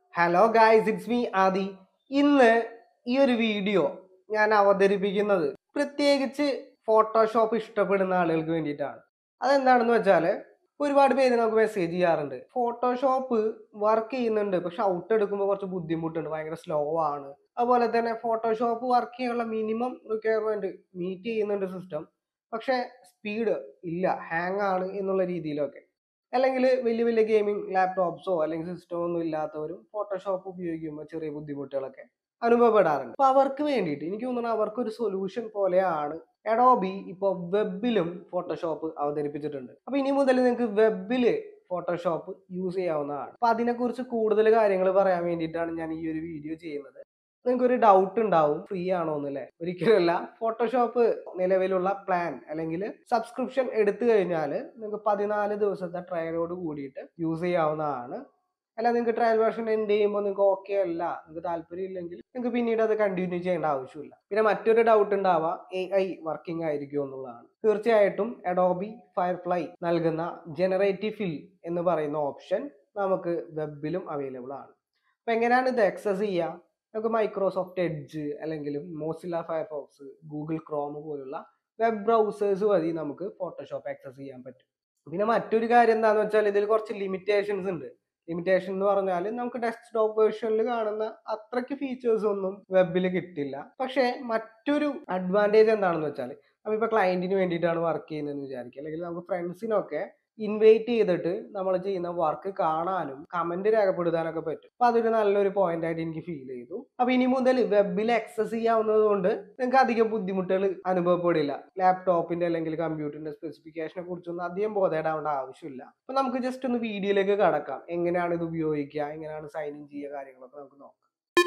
hello guys it's me Adi ഇന്ന് ഈ ഒരു വീഡിയോ ഞാൻ അവതരിപ്പിക്കുന്നത് പ്രത്യേകിച്ച് ഫോട്ടോഷോപ്പ് ഇഷ്ടപ്പെടുന്ന ആളുകൾക്ക് വേണ്ടിയിട്ടാണ് അതെന്താണെന്ന് വെച്ചാൽ ഒരുപാട് പേര് നമുക്ക് മെസ്സേജ് ചെയ്യാറുണ്ട് ഫോട്ടോഷോപ്പ് വർക്ക് ചെയ്യുന്നുണ്ട് പക്ഷെ ഔട്ട് എടുക്കുമ്പോൾ കുറച്ച് ബുദ്ധിമുട്ടുണ്ട് ഭയങ്കര സ്ലോ ആണ് അതുപോലെ തന്നെ ഫോട്ടോഷോപ്പ് വർക്ക് ചെയ്യാനുള്ള മിനിമം റിക്വയർമെന്റ് മീറ്റ് ചെയ്യുന്നുണ്ട് സിസ്റ്റം പക്ഷെ സ്പീഡ് ഇല്ല ഹാങ് ആണ് എന്നുള്ള രീതിയിലൊക്കെ അല്ലെങ്കിൽ വലിയ വലിയ ഗെയിമിംഗ് ലാപ്ടോപ്സോ അല്ലെങ്കിൽ സിസ്റ്റമോ ഒന്നും ഇല്ലാത്തവരും ഫോട്ടോഷോപ്പ് ഉപയോഗിക്കുമ്പോൾ ചെറിയ ബുദ്ധിമുട്ടുകളൊക്കെ അനുഭവപ്പെടാറുണ്ട് അപ്പൊ അവർക്ക് വേണ്ടിയിട്ട് എനിക്ക് തോന്നുന്നു അവർക്ക് ഒരു സൊല്യൂഷൻ പോലെയാണ് എഡോബി ഇപ്പോൾ വെബിലും ഫോട്ടോഷോപ്പ് അവതരിപ്പിച്ചിട്ടുണ്ട് അപ്പൊ ഇനി മുതൽ നിങ്ങൾക്ക് വെബില് ഫോട്ടോഷോപ്പ് യൂസ് ചെയ്യാവുന്നതാണ് അപ്പൊ അതിനെക്കുറിച്ച് കൂടുതൽ കാര്യങ്ങൾ പറയാൻ വേണ്ടിയിട്ടാണ് ഞാൻ ഈ ഒരു വീഡിയോ ചെയ്യുന്നത് നിങ്ങൾക്ക് ഒരു ഡൗട്ട് ഉണ്ടാവും ഫ്രീ ആണോ എന്നല്ലേ ഒരിക്കലുമല്ല ഫോട്ടോഷോപ്പ് നിലവിലുള്ള പ്ലാൻ അല്ലെങ്കിൽ സബ്സ്ക്രിപ്ഷൻ എടുത്തു കഴിഞ്ഞാൽ നിങ്ങൾക്ക് പതിനാല് ദിവസത്തെ ട്രയലോട് കൂടിയിട്ട് യൂസ് ചെയ്യാവുന്നതാണ് അല്ല നിങ്ങൾക്ക് ട്രയൽ വേർഷൻ എൻഡ് ചെയ്യുമ്പോൾ നിങ്ങൾക്ക് ഓക്കെ അല്ല നിങ്ങൾക്ക് താല്പര്യം ഇല്ലെങ്കിൽ നിങ്ങൾക്ക് പിന്നീട് അത് കണ്ടിന്യൂ ചെയ്യേണ്ട ആവശ്യമില്ല പിന്നെ മറ്റൊരു ഡൗട്ട് ഉണ്ടാവുക എ ഐ വർക്കിംഗ് ആയിരിക്കും എന്നുള്ളതാണ് തീർച്ചയായിട്ടും അഡോബി ഫയർഫ്ലൈ നൽകുന്ന ജനറേറ്റീവ് ഫിൽ എന്ന് പറയുന്ന ഓപ്ഷൻ നമുക്ക് വെബിലും അവൈലബിൾ ആണ് അപ്പൊ എങ്ങനെയാണ് ഇത് ആക്സസ് ചെയ്യുക നമുക്ക് മൈക്രോസോഫ്റ്റ് എഡ്ജ് അല്ലെങ്കിൽ മോസില്ല ഫയർഫോക്സ് ഗൂഗിൾ ക്രോം പോലുള്ള വെബ് ബ്രൗസേഴ്സ് വഴി നമുക്ക് ഫോട്ടോഷോപ്പ് ആക്സസ് ചെയ്യാൻ പറ്റും പിന്നെ മറ്റൊരു കാര്യം എന്താണെന്ന് വെച്ചാൽ ഇതിൽ കുറച്ച് ലിമിറ്റേഷൻസ് ഉണ്ട് ലിമിറ്റേഷൻ എന്ന് പറഞ്ഞാൽ നമുക്ക് ഡെസ്ക്ടോപ്പ് വേർഷനിൽ കാണുന്ന അത്രയ്ക്ക് ഫീച്ചേഴ്സ് ഒന്നും വെബിൽ കിട്ടില്ല പക്ഷേ മറ്റൊരു അഡ്വാൻറ്റേജ് എന്താണെന്ന് വെച്ചാൽ നമ്മളിപ്പോൾ ക്ലയന്റിന് വേണ്ടിയിട്ടാണ് വർക്ക് ചെയ്യുന്നതെന്ന് വിചാരിക്കുക അല്ലെങ്കിൽ നമുക്ക് ഫ്രണ്ട്സിനൊക്കെ ഇൻവൈറ്റ് ചെയ്തിട്ട് നമ്മൾ ചെയ്യുന്ന വർക്ക് കാണാനും കമന്റ് രേഖപ്പെടുത്താനൊക്കെ പറ്റും അപ്പൊ അതൊരു നല്ലൊരു പോയിന്റ് ആയിട്ട് എനിക്ക് ഫീൽ ചെയ്തു അപ്പൊ ഇനി മുതൽ വെബിൽ ആക്സസ് ചെയ്യാവുന്നത് കൊണ്ട് നിങ്ങൾക്ക് അധികം ബുദ്ധിമുട്ടുകൾ അനുഭവപ്പെടില്ല ലാപ്ടോപ്പിന്റെ അല്ലെങ്കിൽ കമ്പ്യൂട്ടറിന്റെ സ്പെസിഫിക്കേഷനെ കുറിച്ചൊന്നും അധികം ബോധേടാവേണ്ട ആവശ്യമില്ല അപ്പൊ നമുക്ക് ജസ്റ്റ് ഒന്ന് വീഡിയോയിലേക്ക് കടക്കാം എങ്ങനെയാണ് ഇത് ഉപയോഗിക്കുക എങ്ങനെയാണ് സൈൻ ഇൻ ചെയ്യുക കാര്യങ്ങളൊക്കെ നമുക്ക് നോക്കാം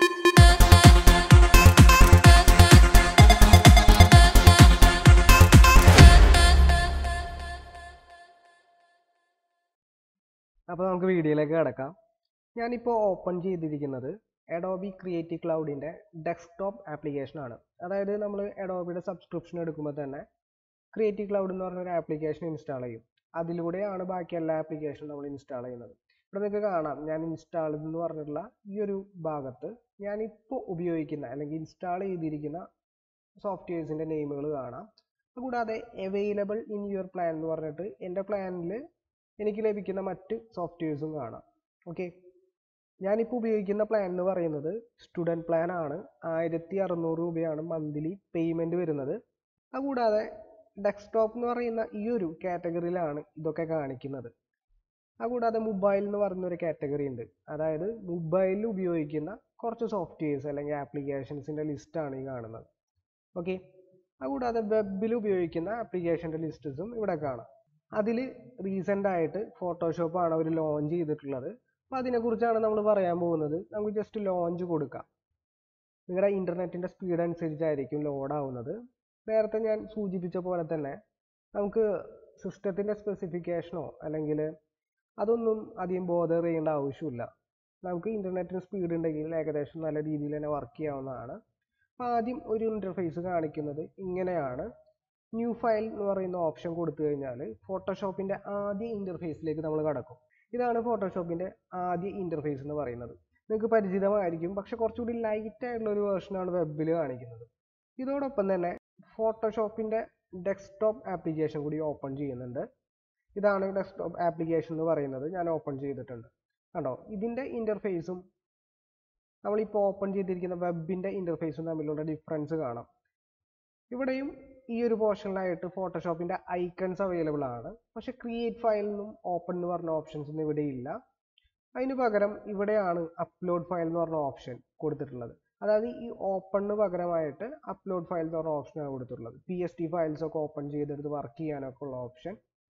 അപ്പോൾ നമുക്ക് വീഡിയോയിലേക്ക് കിടക്കാം ഞാനിപ്പോൾ ഓപ്പൺ ചെയ്തിരിക്കുന്നത് എഡോബി ക്രിയേറ്റീവ് ക്ലൗഡിൻ്റെ ഡെസ്ക്ടോപ്പ് ആപ്ലിക്കേഷനാണ് അതായത് നമ്മൾ എഡോബിയുടെ സബ്സ്ക്രിപ്ഷൻ എടുക്കുമ്പോൾ തന്നെ ക്രിയേറ്റീവ് ക്ലൗഡ് എന്ന് പറഞ്ഞൊരു ആപ്ലിക്കേഷൻ ഇൻസ്റ്റാൾ ചെയ്യും അതിലൂടെയാണ് ബാക്കി എല്ലാ ആപ്ലിക്കേഷനും നമ്മൾ ഇൻസ്റ്റാൾ ചെയ്യുന്നത് ഇവിടെ നിങ്ങൾക്ക് കാണാം ഞാൻ ഇൻസ്റ്റാൾ എന്ന് പറഞ്ഞിട്ടുള്ള ഈ ഒരു ഭാഗത്ത് ഞാനിപ്പോൾ ഉപയോഗിക്കുന്ന അല്ലെങ്കിൽ ഇൻസ്റ്റാൾ ചെയ്തിരിക്കുന്ന സോഫ്റ്റ്വെയർസിൻ്റെ നെയിമുകൾ കാണാം കൂടാതെ അവൈലബിൾ ഇൻ യുവർ പ്ലാൻ എന്ന് പറഞ്ഞിട്ട് എൻ്റെ പ്ലാനിൽ എനിക്ക് ലഭിക്കുന്ന മറ്റ് സോഫ്റ്റ്വെയർസും കാണാം ഓക്കെ ഞാനിപ്പോൾ ഉപയോഗിക്കുന്ന പ്ലാൻ എന്ന് പറയുന്നത് സ്റ്റുഡൻറ്റ് പ്ലാൻ ആണ് ആയിരത്തി അറുന്നൂറ് രൂപയാണ് മന്ത്ലി പേയ്മെൻറ്റ് വരുന്നത് അതുകൂടാതെ ഡെസ്ക്ടോപ്പ് എന്ന് പറയുന്ന ഈ ഒരു കാറ്റഗറിയിലാണ് ഇതൊക്കെ കാണിക്കുന്നത് അതുകൂടാതെ മൊബൈൽ എന്ന് പറയുന്ന ഒരു കാറ്റഗറി ഉണ്ട് അതായത് മൊബൈലിൽ ഉപയോഗിക്കുന്ന കുറച്ച് സോഫ്റ്റ്വെയർസ് അല്ലെങ്കിൽ ആപ്ലിക്കേഷൻസിൻ്റെ ലിസ്റ്റാണ് ഈ കാണുന്നത് ഓക്കെ അതുകൂടാതെ വെബിൽ ഉപയോഗിക്കുന്ന ആപ്ലിക്കേഷൻ്റെ ലിസ്റ്റസും ഇവിടെ കാണാം അതിൽ റീസെൻ്റ് ആയിട്ട് ഫോട്ടോഷോപ്പ് ആണ് അവർ ലോഞ്ച് ചെയ്തിട്ടുള്ളത് അപ്പോൾ അതിനെക്കുറിച്ചാണ് നമ്മൾ പറയാൻ പോകുന്നത് നമുക്ക് ജസ്റ്റ് ലോഞ്ച് കൊടുക്കാം നിങ്ങളുടെ ഇൻ്റർനെറ്റിൻ്റെ സ്പീഡ് അനുസരിച്ചായിരിക്കും ലോഡ് ആവുന്നത് നേരത്തെ ഞാൻ സൂചിപ്പിച്ച പോലെ തന്നെ നമുക്ക് സിസ്റ്റത്തിൻ്റെ സ്പെസിഫിക്കേഷനോ അല്ലെങ്കിൽ അതൊന്നും അധികം ബോധർ ചെയ്യേണ്ട ആവശ്യമില്ല നമുക്ക് ഇൻ്റർനെറ്റിന് സ്പീഡ് ഉണ്ടെങ്കിൽ ഏകദേശം നല്ല രീതിയിൽ തന്നെ വർക്ക് ചെയ്യാവുന്നതാണ് അപ്പോൾ ആദ്യം ഒരു ഇൻ്റർഫേസ് കാണിക്കുന്നത് ഇങ്ങനെയാണ് ന്യൂ ഫയൽ എന്ന് പറയുന്ന ഓപ്ഷൻ കൊടുത്തു കഴിഞ്ഞാൽ ഫോട്ടോഷോപ്പിൻ്റെ ആദ്യ ഇൻ്റർഫേസിലേക്ക് നമ്മൾ കടക്കും ഇതാണ് ഫോട്ടോഷോപ്പിൻ്റെ ആദ്യ ഇൻ്റർഫേസ് എന്ന് പറയുന്നത് നിങ്ങൾക്ക് പരിചിതമായിരിക്കും പക്ഷെ കുറച്ചുകൂടി ലൈറ്റ് ആയിട്ടുള്ള ഒരു വേർഷനാണ് വെബിൽ കാണിക്കുന്നത് ഇതോടൊപ്പം തന്നെ ഫോട്ടോഷോപ്പിൻ്റെ ഡെസ്ക്ടോപ്പ് ആപ്ലിക്കേഷൻ കൂടി ഓപ്പൺ ചെയ്യുന്നുണ്ട് ഇതാണ് ഡെസ്ക്ടോപ്പ് ആപ്ലിക്കേഷൻ എന്ന് പറയുന്നത് ഞാൻ ഓപ്പൺ ചെയ്തിട്ടുണ്ട് കണ്ടോ ഇതിൻ്റെ ഇൻ്റർഫേസും നമ്മളിപ്പോൾ ഓപ്പൺ ചെയ്തിരിക്കുന്ന വെബിൻ്റെ ഇൻ്റർഫേസും തമ്മിലുള്ള ഡിഫറൻസ് കാണാം ഇവിടെയും ഈ ഒരു പോർഷനിലായിട്ട് ഫോട്ടോഷോപ്പിൻ്റെ ഐക്കൺസ് അവൈലബിൾ ആണ് പക്ഷെ ക്രിയേറ്റ് ഫയൽ നിന്നും ഓപ്പൺ എന്ന് പറഞ്ഞ ഓപ്ഷൻസ് ഒന്നും ഇവിടെ ഇല്ല അതിന് പകരം ഇവിടെയാണ് അപ്ലോഡ് ഫയൽ എന്ന് പറഞ്ഞ ഓപ്ഷൻ കൊടുത്തിട്ടുള്ളത് അതായത് ഈ ഓപ്പണിന് പകരമായിട്ട് അപ്ലോഡ് ഫയൽ എന്ന് പറഞ്ഞ ഓപ്ഷനാണ് കൊടുത്തിട്ടുള്ളത് പി എസ് ടി ഫയൽസ് ഒക്കെ ഓപ്പൺ ചെയ്തെടുത്ത് വർക്ക് ചെയ്യാനൊക്കെ ഉള്ള ഓപ്ഷൻ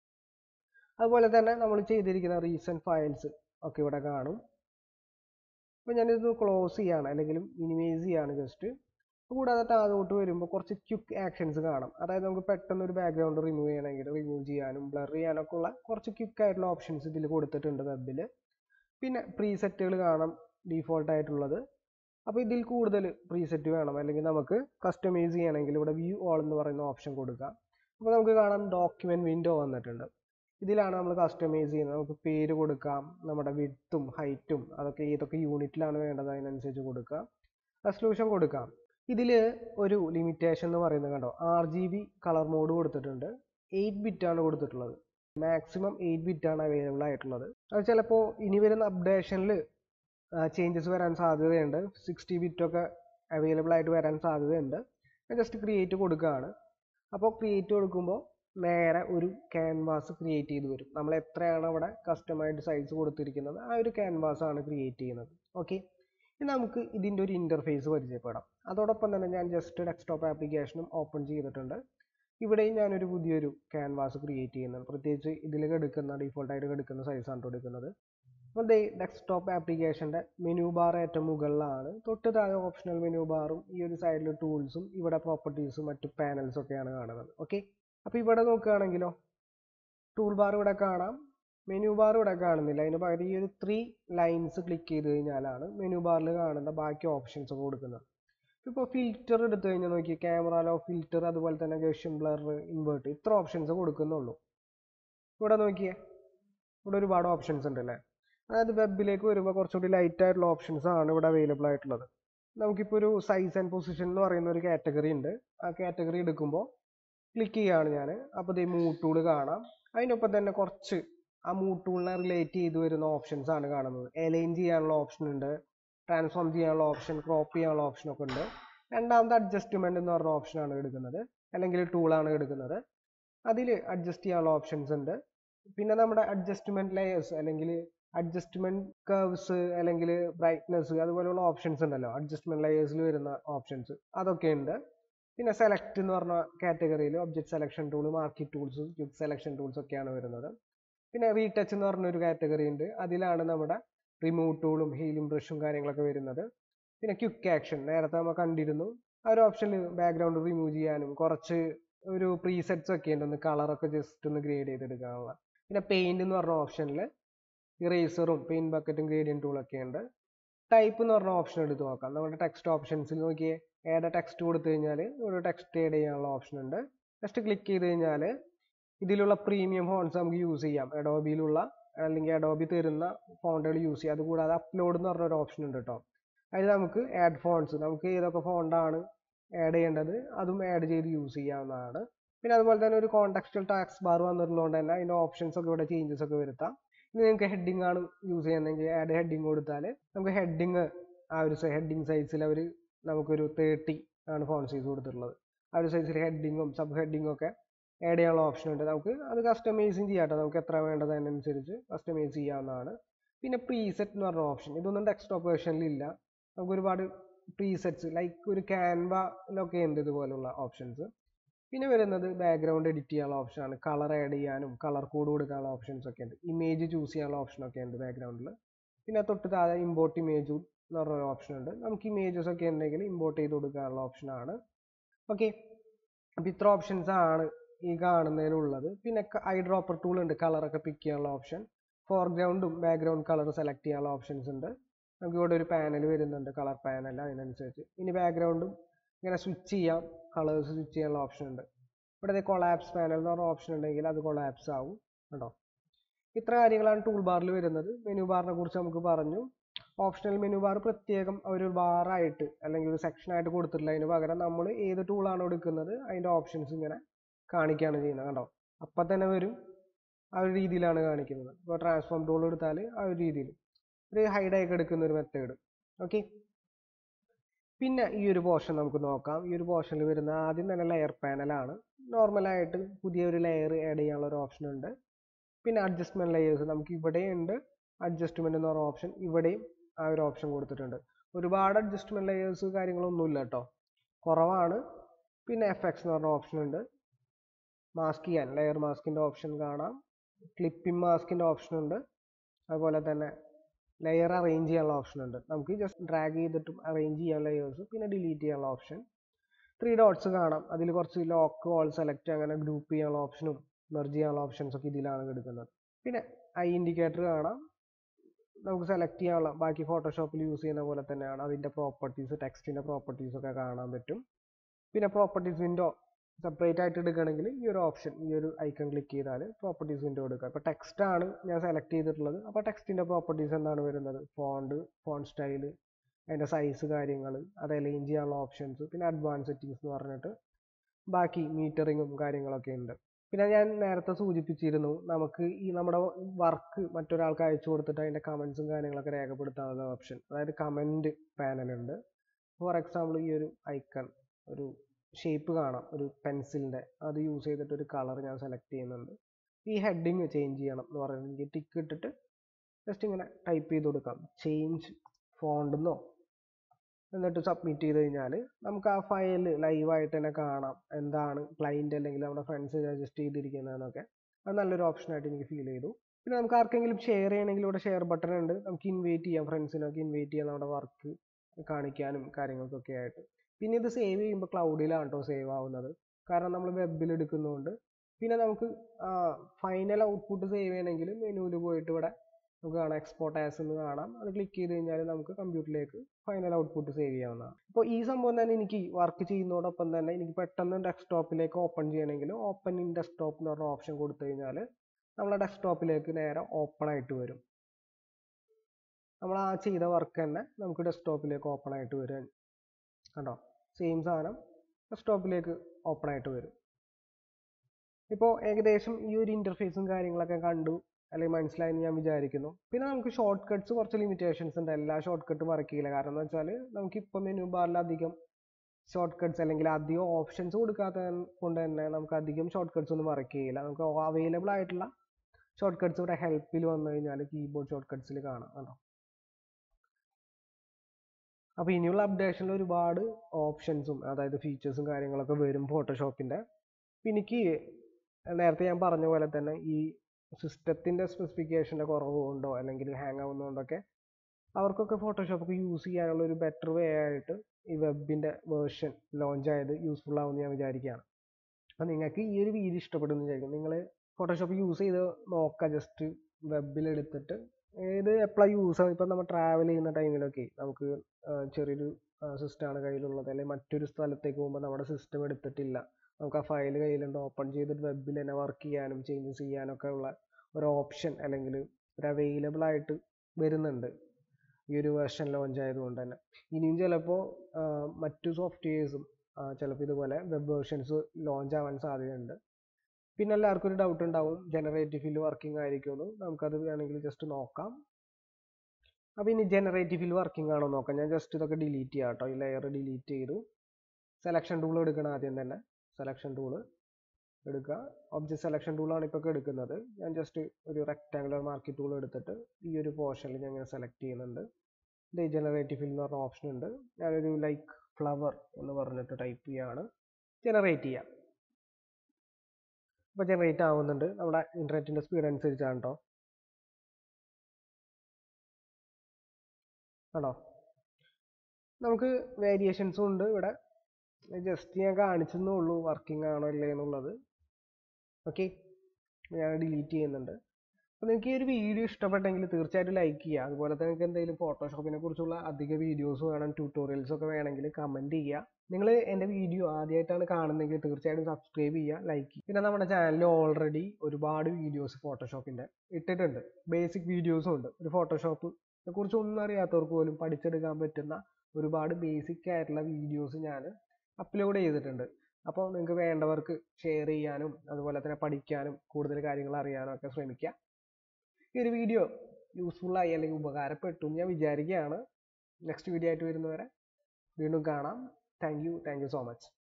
അതുപോലെ തന്നെ നമ്മൾ ചെയ്തിരിക്കുന്ന റീസെൻറ്റ് ഫയൽസ് ഒക്കെ ഇവിടെ കാണും അപ്പോൾ ഞാനിത് ക്ലോസ് ചെയ്യാണ് അല്ലെങ്കിൽ മിനിമൈസ് ചെയ്യാണ് ജസ്റ്റ് കൂടാതെ താഴോട്ട് വരുമ്പോൾ കുറച്ച് ക്വിക്ക് ആക്ഷൻസ് കാണാം അതായത് നമുക്ക് പെട്ടെന്ന് ഒരു ബാക്ക്ഗ്രൗണ്ട് റിമൂവ് ചെയ്യണമെങ്കിൽ റിമൂവ് ചെയ്യാനും ബ്ലർ ചെയ്യാനൊക്കെ ഉള്ള കുറച്ച് ക്വിക്ക് ആയിട്ടുള്ള ഓപ്ഷൻസ് ഇതിൽ കൊടുത്തിട്ടുണ്ട് വെബിൽ പിന്നെ പ്രീസെറ്റുകൾ കാണാം ഡീഫോൾട്ട് ആയിട്ടുള്ളത് അപ്പോൾ ഇതിൽ കൂടുതൽ പ്രീസെറ്റ് വേണം അല്ലെങ്കിൽ നമുക്ക് കസ്റ്റമൈസ് ചെയ്യണമെങ്കിൽ ഇവിടെ വ്യൂ ഓൾ എന്ന് പറയുന്ന ഓപ്ഷൻ കൊടുക്കാം അപ്പോൾ നമുക്ക് കാണാം ഡോക്യുമെന്റ് വിൻഡോ വന്നിട്ടുണ്ട് ഇതിലാണ് നമ്മൾ കസ്റ്റമൈസ് ചെയ്യുന്നത് നമുക്ക് പേര് കൊടുക്കാം നമ്മുടെ വിഡ്ത്തും ഹൈറ്റും അതൊക്കെ ഏതൊക്കെ യൂണിറ്റിലാണ് വേണ്ടത് അതിനനുസരിച്ച് കൊടുക്കാം റെസൊല്യൂഷൻ കൊടുക്കാം ഇതിൽ ഒരു ലിമിറ്റേഷൻ എന്ന് പറയുന്നത് കണ്ടോ R G B colour mode കൊടുത്തിട്ടുണ്ട് എയ്റ്റ് ബിറ്റ് ആണ് കൊടുത്തിട്ടുള്ളത് മാക്സിമം എയ്റ്റ് ബിറ്റ് ആണ് അവൈലബിൾ ആയിട്ടുള്ളത് അത് ചിലപ്പോൾ ഇനി വരുന്ന അപ്ഡേഷനിൽ ചേഞ്ചസ് വരാൻ സാധ്യതയുണ്ട് സിക്സ്റ്റി ബിറ്റൊക്കെ അവൈലബിൾ ആയിട്ട് വരാൻ സാധ്യതയുണ്ട് ഞാൻ ജസ്റ്റ് ക്രിയേറ്റ് കൊടുക്കുകയാണ് അപ്പോൾ ക്രിയേറ്റ് കൊടുക്കുമ്പോൾ നേരെ ഒരു ക്യാൻവാസ് ക്രിയേറ്റ് ചെയ്ത് വരും നമ്മൾ എത്രയാണ് അവിടെ കസ്റ്റമൈഡ് സൈസ് കൊടുത്തിരിക്കുന്നത് ആ ഒരു ക്യാൻവാസ് ആണ് ക്രിയേറ്റ് ചെയ്യുന്നത് ഓക്കെ ഇനി നമുക്ക് ഇതിൻ്റെ ഒരു ഇൻ്റർഫേസ് പരിചയപ്പെടാം അതോടൊപ്പം തന്നെ ഞാൻ ജസ്റ്റ് ഡെസ്ക്ടോപ്പ് ആപ്ലിക്കേഷനും ഓപ്പൺ ചെയ്തിട്ടുണ്ട് ഇവിടെയും ഞാനൊരു പുതിയൊരു ക്യാൻവാസ് ക്രിയേറ്റ് ചെയ്യുന്നുണ്ട് പ്രത്യേകിച്ച് ഇതിലേക്ക് എടുക്കുന്ന ഡീഫോൾട്ടായിട്ട് എടുക്കുന്ന സൈസാണ് എടുക്കുന്നത് അപ്പോൾ ദേ ഡെസ്ക്ടോപ്പ് ആപ്ലിക്കേഷൻ്റെ മെനു ബാർ ഏറ്റവും മുകളിലാണ് തൊട്ട് താഴെ ഓപ്ഷണൽ മെനു ബാറും ഈ ഒരു സൈഡിൽ ടൂൾസും ഇവിടെ പ്രോപ്പർട്ടീസും മറ്റു പാനൽസും ഒക്കെയാണ് കാണുന്നത് ഓക്കെ അപ്പോൾ ഇവിടെ നോക്കുകയാണെങ്കിലോ ടൂൾ ബാർ ഇവിടെ കാണാം മെനു ബാർ ഇവിടെ കാണുന്നില്ല അതിന് പകരം ഈ ഒരു ത്രീ ലൈൻസ് ക്ലിക്ക് ചെയ്ത് കഴിഞ്ഞാലാണ് മെനു ബാറിൽ കാണുന്ന ബാക്കി ഓപ്ഷൻസ് ഒക്കെ കൊടുക്കുന്നത് ഇപ്പോൾ ഫിൽറ്റർ എടുത്തു കഴിഞ്ഞാൽ നോക്കി ക്യാമറ ലോ ഫിൽറ്റർ അതുപോലെ തന്നെ ഗഷൻ ബ്ലർ ഇൻവേർട്ട് ഇത്ര ഓപ്ഷൻസ് കൊടുക്കുന്നുള്ളൂ ഇവിടെ നോക്കിയേ ഇവിടെ ഒരുപാട് ഓപ്ഷൻസ് ഉണ്ട് അല്ലേ അതായത് വെബിലേക്ക് വരുമ്പോൾ കുറച്ചുകൂടി ലൈറ്റ് ആയിട്ടുള്ള ഓപ്ഷൻസ് ആണ് ഇവിടെ അവൈലബിൾ ആയിട്ടുള്ളത് നമുക്കിപ്പോൾ ഒരു സൈസ് ആൻഡ് പൊസിഷൻ എന്ന് പറയുന്ന ഒരു കാറ്റഗറി ഉണ്ട് ആ കാറ്റഗറി എടുക്കുമ്പോൾ ക്ലിക്ക് ചെയ്യുകയാണ് ഞാൻ അപ്പോൾ ഇത് മൂവ് ടൂൾ കാണാം അതിനൊപ്പം തന്നെ കുറച്ച് ആ മൂവ് ടൂളിനെ റിലേറ്റ് ചെയ്ത് വരുന്ന ഓപ്ഷൻസ് ആണ് കാണുന്നത് എലൈൻ ചെയ്യാനുള്ള ഓപ്ഷൻ ഉണ്ട് ട്രാൻസ്ഫോം ചെയ്യാനുള്ള ഓപ്ഷൻ ക്രോപ്പ് ചെയ്യാനുള്ള ഓപ്ഷൻ ഒക്കെ ഉണ്ട് രണ്ടാമത്തെ അഡ്ജസ്റ്റ്മെന്റ് എന്ന് പറഞ്ഞ ഓപ്ഷനാണ് എടുക്കുന്നത് അല്ലെങ്കിൽ ടൂളാണ് എടുക്കുന്നത് അതിൽ അഡ്ജസ്റ്റ് ചെയ്യാനുള്ള ഓപ്ഷൻസ് ഉണ്ട് പിന്നെ നമ്മുടെ അഡ്ജസ്റ്റ്മെന്റ് ലെയേഴ്സ് അല്ലെങ്കിൽ അഡ്ജസ്റ്റ്മെന്റ് കർവ്സ് അല്ലെങ്കിൽ ബ്രൈറ്റ്നസ് അതുപോലെയുള്ള ഓപ്ഷൻസ് ഉണ്ടല്ലോ അഡ്ജസ്റ്റ്മെന്റ് ലെയേഴ്സിൽ വരുന്ന ഓപ്ഷൻസ് അതൊക്കെ ഉണ്ട് പിന്നെ സെലക്ട് എന്ന് പറഞ്ഞ കാറ്റഗറിയിൽ ഒബ്ജക്ട് സെലക്ഷൻ ടൂൾ മാർക്കറ്റ് ടൂൾസും ക്വിക്ക് സെലക്ഷൻ ടൂൾസ് ഒക്കെയാണ് വരുന്നത് പിന്നെ റീടച്ച് എന്ന് പറഞ്ഞൊരു കാറ്റഗറി ഉണ്ട് അതിലാണ് നമ്മുടെ റിമൂവ് ടൂളും ഹീലിംഗ് ബ്രഷും കാര്യങ്ങളൊക്കെ വരുന്നത് പിന്നെ ക്വിക്ക് ആക്ഷൻ നേരത്തെ നമ്മൾ കണ്ടിരുന്നു ആ ഒരു ഓപ്ഷനിൽ ബാക്ക്ഗ്രൗണ്ട് റിമൂവ് ചെയ്യാനും കുറച്ച് ഒരു പ്രീസെറ്റ്സ് ഒക്കെ ഉണ്ട് ഒന്ന് കളറൊക്കെ ജസ്റ്റ് ഒന്ന് ഗ്രേഡ് ചെയ്തെടുക്കാനുള്ള പിന്നെ പെയിന്റ് എന്ന് പറഞ്ഞ ഓപ്ഷനിൽ ഇറേസറും പെയിന്റ് ബക്കറ്റും ഗ്രേഡിയൻ ടൂളൊക്കെ ഉണ്ട് ടൈപ്പ് എന്ന് പറഞ്ഞ ഓപ്ഷൻ എടുത്ത് നോക്കാം നമ്മുടെ ടെക്സ്റ്റ് ഓപ്ഷൻസിൽ നോക്കിയേ ഏടെ ടെക്സ്റ്റ് കൊടുത്തു കഴിഞ്ഞാൽ ഒരു ടെക്സ്റ്റ് ആഡ് ചെയ്യാനുള്ള ഓപ്ഷൻ ഉണ്ട് ജസ്റ്റ് ക്ലിക്ക് ചെയ്ത് കഴിഞ്ഞാൽ ഇതിലുള്ള പ്രീമിയം ഫോൺസ് നമുക്ക് യൂസ് ചെയ്യാം അഡോബിയിലുള്ള അല്ലെങ്കിൽ അഡോബി തരുന്ന ഫോണ്ടുകൾ യൂസ് ചെയ്യാം അതുകൂടാതെ അപ്ലോഡ് എന്ന് പറഞ്ഞ ഒരു ഓപ്ഷൻ ഉണ്ട് കേട്ടോ അതിൽ നമുക്ക് ആഡ് ഫോൺസ് നമുക്ക് ഏതൊക്കെ ഫോണ്ടാണ് ആഡ് ചെയ്യേണ്ടത് അതും ആഡ് ചെയ്ത് യൂസ് ചെയ്യാവുന്നതാണ് പിന്നെ അതുപോലെ തന്നെ ഒരു കോൺടാക്സ്റ്റൽ ടാക്സ് ബാർ വന്നിട്ടുള്ളതുകൊണ്ട് തന്നെ അതിൻ്റെ ഓപ്ഷൻസ് ഒക്കെ ഇവിടെ ചേഞ്ചസ് ഒക്കെ വരുത്താം ഇനി നിങ്ങൾക്ക് ഹെഡിങ് ആണ് യൂസ് ചെയ്യുന്നതെങ്കിൽ ആഡ് ഹെഡിങ് കൊടുത്താൽ നമുക്ക് ഹെഡിങ് ആ ഒരു ഹെഡിങ് സൈസിൽ അവർ നമുക്കൊരു തേർട്ടി ആണ് ഫോൺ സൈസ് കൊടുത്തിട്ടുള്ളത് ആ ഒരു സൈസിൽ ഹെഡിങ്ങും സബ് ഹെഡിങ്ങും ഒക്കെ ആഡ് ചെയ്യാനുള്ള ഓപ്ഷൻ ഉണ്ട് നമുക്ക് അത് കസ്റ്റമൈസിങ് ചെയ്യാം കേട്ടോ നമുക്ക് എത്ര വേണ്ടത് അതിനനുസരിച്ച് കസ്റ്റമൈസ് ചെയ്യാവുന്നതാണ് പിന്നെ പ്രീസെറ്റ് എന്ന് പറഞ്ഞ ഓപ്ഷൻ ഇതൊന്നും ഡെസ്ക്ടോപ്പ് വേർഷനിൽ ഇല്ല നമുക്ക് ഒരുപാട് പ്രീസെറ്റ്സ് ലൈക്ക് ഒരു ക്യാൻവയിലൊക്കെ ഉണ്ട് ഇതുപോലുള്ള ഓപ്ഷൻസ് പിന്നെ വരുന്നത് ബാക്ക്ഗ്രൗണ്ട് എഡിറ്റ് ചെയ്യാനുള്ള ഓപ്ഷനാണ് കളർ ആഡ് ചെയ്യാനും കളർ കോഡ് കൊടുക്കാനുള്ള ഓപ്ഷൻസ് ഒക്കെ ഉണ്ട് ഇമേജ് ചൂസ് ചെയ്യാനുള്ള ഓപ്ഷൻ ഒക്കെ ഉണ്ട് ബാക്ക്ഗ്രൗണ്ടിൽ പിന്നെ തൊട്ട് താഴെ ഇമ്പോർട്ട് ഇമേജ് എന്ന് പറഞ്ഞൊരു ഓപ്ഷൻ ഉണ്ട് നമുക്ക് ഇമേജസ് ഒക്കെ ഉണ്ടെങ്കിൽ ഇമ്പോർട്ട് ചെയ്ത് കൊടുക്കാനുള്ള ഓപ്ഷനാണ് ഓക്കെ അപ്പോൾ ഇത്ര ഓപ്ഷൻസ് ആണ് ഈ കാണുന്നതിലുള്ളത് പിന്നെ ഐ ഡ്രോപ്പർ ടൂൾ ഉണ്ട് കളറൊക്കെ പിക്ക് ചെയ്യാനുള്ള ഓപ്ഷൻ ഫോർഗ്രൗണ്ടും ബാക്ക്ഗ്രൗണ്ട് കളർ സെലക്ട് ചെയ്യാനുള്ള ഓപ്ഷൻസ് ഉണ്ട് നമുക്ക് ഇവിടെ ഒരു പാനൽ വരുന്നുണ്ട് കളർ പാനൽ അതിനനുസരിച്ച് ഇനി ബാക്ക്ഗ്രൗണ്ടും ഇങ്ങനെ സ്വിച്ച് ചെയ്യാം കളേഴ്സ് സ്വിച്ച് ചെയ്യാനുള്ള ഓപ്ഷൻ ഉണ്ട് ഇവിടെ കൊളാപ്സ് പാനൽ എന്ന് പറഞ്ഞ ഓപ്ഷൻ ഉണ്ടെങ്കിൽ അത് കൊളാപ്സ് ആവും കേട്ടോ ഇത്ര കാര്യങ്ങളാണ് ടൂൾ ബാറിൽ വരുന്നത് മെനു ബാറിനെ കുറിച്ച് നമുക്ക് പറഞ്ഞു ഓപ്ഷണൽ മെനു ബാർ പ്രത്യേകം ഒരു ബാറായിട്ട് അല്ലെങ്കിൽ ഒരു സെക്ഷൻ ആയിട്ട് കൊടുത്തിട്ടില്ല അതിന് പകരം നമ്മൾ ഏത് ടൂളാണോ എടുക്കുന്നത് അതിൻ്റെ ഓപ്ഷൻസ് ഇങ്ങനെ കാണിക്കുകയാണ് ചെയ്യുന്നത് കണ്ടോ അപ്പം തന്നെ വരും ആ ഒരു രീതിയിലാണ് കാണിക്കുന്നത് ഇപ്പോൾ ട്രാൻസ്ഫോം ടൂൾ എടുത്താൽ ആ ഒരു രീതിയിൽ ഒരു ഹൈഡ് ആയി എടുക്കുന്ന ഒരു മെത്തേഡ് ഓക്കെ പിന്നെ ഈ ഒരു പോർഷൻ നമുക്ക് നോക്കാം ഈ ഒരു പോർഷനിൽ വരുന്ന ആദ്യം തന്നെ ലെയർ പാനലാണ് നോർമലായിട്ട് പുതിയ ഒരു ലെയർ ആഡ് ചെയ്യാനുള്ള ഒരു ഓപ്ഷൻ ഉണ്ട് പിന്നെ അഡ്ജസ്റ്റ്മെന്റ് ലെയേഴ്സ് നമുക്ക് ഇവിടെയുണ്ട് അഡ്ജസ്റ്റ്മെന്റ് എന്ന് പറഞ്ഞ ഓപ്ഷൻ ഇവിടെയും ആ ഒരു ഓപ്ഷൻ കൊടുത്തിട്ടുണ്ട് ഒരുപാട് അഡ്ജസ്റ്റ്മെന്റ് ലെയേഴ്സ് കാര്യങ്ങളൊന്നുമില്ല കേട്ടോ കുറവാണ് പിന്നെ എഫക്ട്സ് എന്ന് പറഞ്ഞ ഓപ്ഷൻ ഉണ്ട് മാസ്ക് ചെയ്യാൻ ലെയർ മാസ്കിൻ്റെ ഓപ്ഷൻ കാണാം ക്ലിപ്പിംഗ് മാസ്കിൻ്റെ ഓപ്ഷൻ ഉണ്ട് അതുപോലെ തന്നെ ലെയർ അറേഞ്ച് ചെയ്യാനുള്ള ഓപ്ഷൻ ഉണ്ട് നമുക്ക് ജസ്റ്റ് ഡ്രാഗ് ചെയ്തിട്ടും അറേഞ്ച് ചെയ്യാൻ ലെയേഴ്സ് പിന്നെ ഡിലീറ്റ് ചെയ്യാനുള്ള ഓപ്ഷൻ ത്രീ ഡോട്ട്സ് കാണാം അതിൽ കുറച്ച് ലോക്ക് ഓൾ സെലക്ട് അങ്ങനെ ഗ്രൂപ്പ് ചെയ്യാനുള്ള ഓപ്ഷനും മെർജ് ചെയ്യാനുള്ള ഓപ്ഷൻസ് ഒക്കെ ഇതിലാണ് എടുക്കുന്നത് പിന്നെ ഐ ഇൻഡിക്കേറ്റർ കാണാം നമുക്ക് സെലക്ട് ചെയ്യാനുള്ള ബാക്കി ഫോട്ടോഷോപ്പിൽ യൂസ് ചെയ്യുന്ന പോലെ തന്നെയാണ് അതിൻ്റെ പ്രോപ്പർട്ടീസ് ടെക്സ്റ്റിൻ്റെ പ്രോപ്പർട്ടീസ് ഒക്കെ കാണാൻ പറ്റും പിന്നെ പ്രോപ്പർട്ടീസ് വിൻഡോ സെപ്പറേറ്റ് ആയിട്ട് എടുക്കുകയാണെങ്കിൽ ഈ ഒരു ഓപ്ഷൻ ഈ ഒരു ഐക്കൺ ക്ലിക്ക് ചെയ്താൽ പ്രോപ്പർട്ടീസ് വിൻഡോ എടുക്കുക ഇപ്പോൾ ടെക്സ്റ്റ് ആണ് ഞാൻ സെലക്ട് ചെയ്തിട്ടുള്ളത് അപ്പോൾ ടെക്സ്റ്റിൻ്റെ പ്രോപ്പർട്ടീസ് എന്താണ് വരുന്നത് ഫോണ്ട് ഫോണ്ട് സ്റ്റൈൽ അതിൻ്റെ സൈസ് കാര്യങ്ങൾ അത് അലൈൻ ചെയ്യാനുള്ള ഓപ്ഷൻസ് പിന്നെ അഡ്വാൻസ് സെറ്റിങ്സ് എന്ന് പറഞ്ഞിട്ട് ബാക്കി മീറ്ററിങ്ങും കാര്യങ്ങളൊക്കെ ഉണ്ട് പിന്നെ ഞാൻ നേരത്തെ സൂചിപ്പിച്ചിരുന്നു നമുക്ക് ഈ നമ്മുടെ വർക്ക് മറ്റൊരാൾക്ക് അയച്ചു കൊടുത്തിട്ട് അതിൻ്റെ കമൻസും കാര്യങ്ങളൊക്കെ രേഖപ്പെടുത്താനുള്ള ഓപ്ഷൻ അതായത് കമൻറ്റ് പാനലുണ്ട് ഫോർ എക്സാമ്പിൾ ഈ ഒരു ഐക്കൺ ഒരു ഷേപ്പ് കാണാം ഒരു പെൻസിലിൻ്റെ അത് യൂസ് ചെയ്തിട്ട് ഒരു കളർ ഞാൻ സെലക്ട് ചെയ്യുന്നുണ്ട് ഈ ഹെഡിങ് ചേഞ്ച് ചെയ്യണം എന്ന് പറയുന്നത് എനിക്ക് ടിക്ക് ഇട്ടിട്ട് ജസ്റ്റ് ഇങ്ങനെ ടൈപ്പ് ചെയ്ത് കൊടുക്കാം ചേഞ്ച് ഫോണ്ടെന്നോ എന്നിട്ട് സബ്മിറ്റ് ചെയ്ത് കഴിഞ്ഞാൽ നമുക്ക് ആ ഫയൽ ലൈവായിട്ട് തന്നെ കാണാം എന്താണ് ക്ലൈൻറ്റ് അല്ലെങ്കിൽ നമ്മുടെ ഫ്രണ്ട്സ് സജസ്റ്റ് ചെയ്തിരിക്കുന്നതെന്നൊക്കെ അത് നല്ലൊരു ഓപ്ഷനായിട്ട് എനിക്ക് ഫീൽ ചെയ്തു പിന്നെ നമുക്ക് ആർക്കെങ്കിലും ഷെയർ ചെയ്യണമെങ്കിൽ ഇവിടെ ഷെയർ ബട്ടൺ ഉണ്ട് നമുക്ക് ഇൻവൈറ്റ് ചെയ്യാം ഫ്രണ്ട്സിനൊക്കെ ഇൻവൈറ്റ് ചെയ്യാം നമ്മുടെ വർക്ക് കാണിക്കാനും കാര്യങ്ങൾക്കൊക്കെ ആയിട്ട് പിന്നെ ഇത് സേവ് ചെയ്യുമ്പോൾ ക്ലൗഡിലാണ് കേട്ടോ സേവ് ആവുന്നത് കാരണം നമ്മൾ വെബിൽ എടുക്കുന്നതുകൊണ്ട് പിന്നെ നമുക്ക് ഫൈനൽ ഔട്ട്പുട്ട് സേവ് ചെയ്യണമെങ്കിൽ മെനുവിൽ പോയിട്ട് ഇവിടെ നമുക്ക് കാണാം എക്സ്പോർട്ട് ആസ് എന്ന് കാണാം അത് ക്ലിക്ക് ചെയ്ത് കഴിഞ്ഞാൽ നമുക്ക് കമ്പ്യൂട്ടറിലേക്ക് ഫൈനൽ ഔട്ട്പുട്ട് സേവ് ചെയ്യാവുന്നതാണ് അപ്പോൾ ഈ സംഭവം തന്നെ എനിക്ക് വർക്ക് ചെയ്യുന്നതോടൊപ്പം തന്നെ എനിക്ക് പെട്ടെന്ന് ഡെസ്ക്ടോപ്പിലേക്ക് ഓപ്പൺ ചെയ്യണമെങ്കിൽ ഓപ്പൺ ഇൻ ഡെസ്ക്ടോപ്പ് എന്ന് പറഞ്ഞ ഓപ്ഷൻ കൊടുത്തു കഴിഞ്ഞാൽ നമ്മളെ ഡെസ്ക്ടോപ്പിലേക്ക് നേരെ ഓപ്പൺ ആയിട്ട് വരും നമ്മൾ ആ ചെയ്ത വർക്ക് തന്നെ നമുക്ക് ഡെസ്ക്ടോപ്പിലേക്ക് ഓപ്പൺ ആയിട്ട് വരും കണ്ടോ സെയിം സാധനം ഡെസ്ക്ടോപ്പിലേക്ക് ഓപ്പൺ ആയിട്ട് വരും ഇപ്പോൾ ഏകദേശം ഈ ഒരു ഇൻ്റർഫേസും കാര്യങ്ങളൊക്കെ കണ്ടു അല്ലെങ്കിൽ മനസ്സിലായെന്ന് ഞാൻ വിചാരിക്കുന്നു പിന്നെ നമുക്ക് ഷോർട്ട് കട്ട്സ് കുറച്ച് ലിമിറ്റേഷൻസ് ഉണ്ട് എല്ലാ ഷോർട്ട് കട്ടും വർക്ക് ചെയ്യില്ല കാരണം എന്ന് വെച്ചാൽ നമുക്ക് ഇപ്പോൾ മെനു ബാറിൽ അധികം ഷോർട്ട് കട്ട്സ് അല്ലെങ്കിൽ അധികം ഓപ്ഷൻസ് കൊടുക്കാത്ത കൊണ്ട് തന്നെ നമുക്ക് അധികം ഷോർട്ട് കട്ട്സ് ഒന്നും വർക്ക് ചെയ്യില്ല നമുക്ക് അവൈലബിൾ ആയിട്ടുള്ള ഷോർട്ട് കട്ട്സ് ഇവിടെ ഹെൽപ്പിൽ വന്നു കഴിഞ്ഞാൽ കീബോർഡ് ഷോർട്ട് കട്ട്സിൽ കാണാം കണ്ടോ അപ്പോൾ ഇനിയുള്ള അപ്ഡേഷനിൽ ഒരുപാട് ഓപ്ഷൻസും അതായത് ഫീച്ചേഴ്സും കാര്യങ്ങളൊക്കെ വരും ഫോട്ടോഷോപ്പിൻ്റെ എനിക്ക് നേരത്തെ ഞാൻ പറഞ്ഞ പോലെ തന്നെ ഈ സിസ്റ്റത്തിൻ്റെ സ്പെസിഫിക്കേഷൻ്റെ കുറവ് കൊണ്ടോ അല്ലെങ്കിൽ ഹാങ് ആവുന്നതുകൊണ്ടൊക്കെ അവർക്കൊക്കെ ഫോട്ടോഷോപ്പൊക്കെ യൂസ് ചെയ്യാനുള്ള ഒരു ബെറ്റർ വേ ആയിട്ട് ഈ വെബിൻ്റെ വേർഷൻ ലോഞ്ച് ആയത് യൂസ്ഫുൾ ആവുമെന്ന് ഞാൻ വിചാരിക്കുകയാണ് അപ്പോൾ നിങ്ങൾക്ക് ഈ ഒരു വീഡിയോ ഇഷ്ടപ്പെടുമെന്ന് വിചാരിക്കും നിങ്ങൾ ഫോട്ടോഷോപ്പ് യൂസ് ചെയ്ത് നോക്കുക ജസ്റ്റ് വെബിൽ എടുത്തിട്ട് ഇത് എപ്പോഴാണ് യൂസ് ആവും ഇപ്പം നമ്മൾ ട്രാവൽ ചെയ്യുന്ന ടൈമിലൊക്കെ നമുക്ക് ചെറിയൊരു സിസ്റ്റമാണ് കയ്യിലുള്ളത് അല്ലെങ്കിൽ മറ്റൊരു സ്ഥലത്തേക്ക് പോകുമ്പോൾ നമ്മുടെ സിസ്റ്റം എടുത്തിട്ടില്ല നമുക്ക് ആ ഫയൽ കയ്യിലുണ്ട് ഓപ്പൺ ചെയ്തിട്ട് വെബിൽ തന്നെ വർക്ക് ചെയ്യാനും ചേഞ്ചസ് ചെയ്യാനൊക്കെ ഉള്ള ഒരു ഓപ്ഷൻ അല്ലെങ്കിൽ ഒരു അവൈലബിൾ ആയിട്ട് വരുന്നുണ്ട് ഈ ഒരു വേർഷൻ ലോഞ്ച് ആയതുകൊണ്ട് തന്നെ ഇനിയും ചിലപ്പോൾ മറ്റു സോഫ്റ്റ്വെയർസും ചിലപ്പോൾ ഇതുപോലെ വെബ് വേർഷൻസ് ലോഞ്ച് ആവാൻ സാധ്യതയുണ്ട് പിന്നെ എല്ലാവർക്കും ഒരു ഡൗട്ട് ഉണ്ടാവും ജനറേറ്റീവ് ഫിൽ വർക്കിംഗ് ആയിരിക്കുമെന്ന് നമുക്കത് വേണമെങ്കിൽ ജസ്റ്റ് നോക്കാം അപ്പോൾ ഇനി ജനറേറ്റീവ് ഫിൽ വർക്കിംഗ് ആണോ നോക്കാം ഞാൻ ജസ്റ്റ് ഇതൊക്കെ ഡിലീറ്റ് ചെയ്യാം കേട്ടോ ഈ ലെയർ ഡിലീറ്റ് ചെയ്തു സെലക്ഷൻ ടൂൾ എടുക്കണം ആദ്യം തന്നെ സെലക്ഷൻ ടൂൾ എടുക്കുക ഒബ്ജക്റ്റ് സെലക്ഷൻ ടൂളാണ് ഇപ്പോൾ എടുക്കുന്നത് ഞാൻ ജസ്റ്റ് ഒരു റെക്ടാങ്കുലർ മാർക്കി ടൂൾ എടുത്തിട്ട് ഈ ഒരു പോർഷനിൽ ഞാൻ ഇങ്ങനെ സെലക്ട് ചെയ്യുന്നുണ്ട് ഇത് ജനറേറ്റീവ് ഫിൽ എന്ന് പറഞ്ഞ ഓപ്ഷൻ ഉണ്ട് ഞാനൊരു ലൈക്ക് ഫ്ലവർ എന്ന് പറഞ്ഞിട്ട് ടൈപ്പ് ചെയ്യാണ് ജനറേറ്റ് ചെയ്യാം ഇപ്പോൾ ജനറേറ്റ് ആവുന്നുണ്ട് നമ്മുടെ ഇൻ്റർനെറ്റിൻ്റെ സ്പീഡ് അനുസരിച്ചാണ് കേട്ടോ ആണോ നമുക്ക് വേരിയേഷൻസും ഉണ്ട് ഇവിടെ ജസ്റ്റ് ഞാൻ കാണിച്ചെന്നേ ഉള്ളൂ വർക്കിംഗ് ആണോ ഇല്ലേ എന്നുള്ളത് ഓക്കെ ഞാൻ ഡിലീറ്റ് ചെയ്യുന്നുണ്ട് അപ്പോൾ നിങ്ങൾക്ക് ഈ ഒരു വീഡിയോ ഇഷ്ടപ്പെട്ടെങ്കിൽ തീർച്ചയായിട്ടും ലൈക്ക് ചെയ്യുക അതുപോലെ തന്നെ നിങ്ങൾക്ക് എന്തെങ്കിലും ഫോട്ടോഷോപ്പിനെ കുറിച്ചുള്ള അധിക വീഡിയോസ് വേണം ട്യൂട്ടോറിയൽസ് ഒക്കെ വേണമെങ്കിൽ കമൻറ്റ് ചെയ്യുക നിങ്ങൾ എൻ്റെ വീഡിയോ ആദ്യമായിട്ടാണ് കാണുന്നതെങ്കിൽ തീർച്ചയായിട്ടും സബ്സ്ക്രൈബ് ചെയ്യുക ലൈക്ക് ചെയ്യുക പിന്നെ നമ്മുടെ ചാനലിൽ ഓൾറെഡി ഒരുപാട് വീഡിയോസ് ഫോട്ടോഷോപ്പിൻ്റെ ഇട്ടിട്ടുണ്ട് ബേസിക് വീഡിയോസും ഉണ്ട് ഒരു ഫോട്ടോഷോപ്പിനെ കുറിച്ച് ഒന്നും അറിയാത്തവർക്ക് പോലും പഠിച്ചെടുക്കാൻ പറ്റുന്ന ഒരുപാട് ബേസിക് ആയിട്ടുള്ള വീഡിയോസ് ഞാൻ അപ്ലോഡ് ചെയ്തിട്ടുണ്ട് അപ്പോൾ നിങ്ങൾക്ക് വേണ്ടവർക്ക് ഷെയർ ചെയ്യാനും അതുപോലെ തന്നെ പഠിക്കാനും കൂടുതൽ കാര്യങ്ങൾ അറിയാനും ഒക്കെ ശ്രമിക്കുക ഈ ഒരു വീഡിയോ യൂസ്ഫുൾ ആയി അല്ലെങ്കിൽ ഉപകാരപ്പെട്ടു എന്ന് ഞാൻ വിചാരിക്കുകയാണ് നെക്സ്റ്റ് വീഡിയോ ആയിട്ട് വരുന്നവരെ വീണ്ടും കാണാം thank you thank you so much